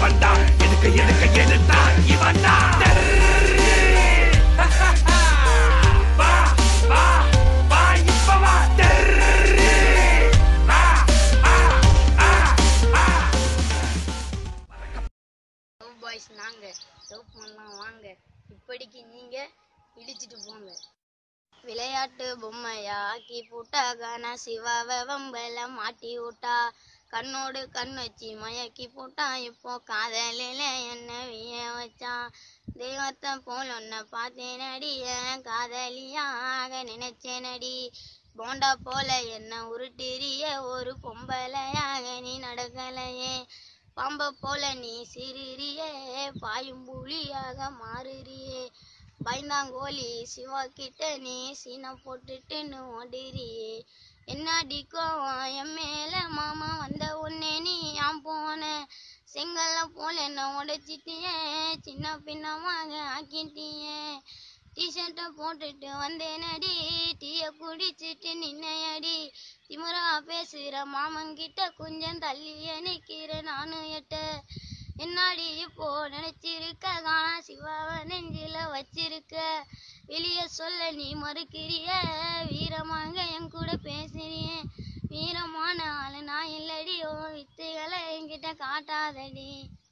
இவன்டா எதுக்கு எதுக்கு எதுத்தா இவன்டா வா வா வா இப்ப வா வா ஆ ஆ ஆ லவ் பாய்ஸ் நாங்க லவ் பண்ணலாம் வாங்க இப்படிக்கு நீங்க இடிச்சிட்டு போங்க விளையாட்டு பொம்மையா ஆக்கி போட்டா கானா சிவாவ வம்பல மாட்டி விட்டா கண்ணோடு கண் வச்சு மயக்கி போட்டான் இப்போ காதலில என்ன விய வச்சான் தெய்வத்தை போல் ஒன்ன பார்த்தேனடி என் காதலியாக நினைச்சேனடி போண்டா போல என்ன உருட்டிரிய ஒரு பொம்பளையாக நீ நடக்கலையே பாம்ப போல நீ சிறுறியே பாயும் புலியாக மாறுறியே பயந்தாங்கோலி சிவா கிட்ட நீ சீனை போட்டுட்டுன்னு ஓடுறியே என்னடி கோவம் என் மேல மாமா வந்த உடனே நீ ஏன் போன செங்கல்ல போல என்ன உடைச்சிட்டியே சின்ன பின்னமாக ஆக்கிட்டியே டிஷர்ட்டை போட்டுட்டு வந்தேனடி டீய குடிச்சிட்டு நின்னையடி திமுறா பேசுற மாமங்கிட்ட கொஞ்சம் தள்ளிய நிக்கிற நானும் எட்ட என்னாடி இப்போ நினைச்சிருக்க காணா சிவாவ நெஞ்சில வச்சிருக்க வெளிய சொல்ல நீ மறுக்கிறிய வீரமாக என் கூட பேசுறிய வீரமான ஆளு நான் இல்லடி ஓ வித்தைகளை என்கிட்ட காட்டாதடி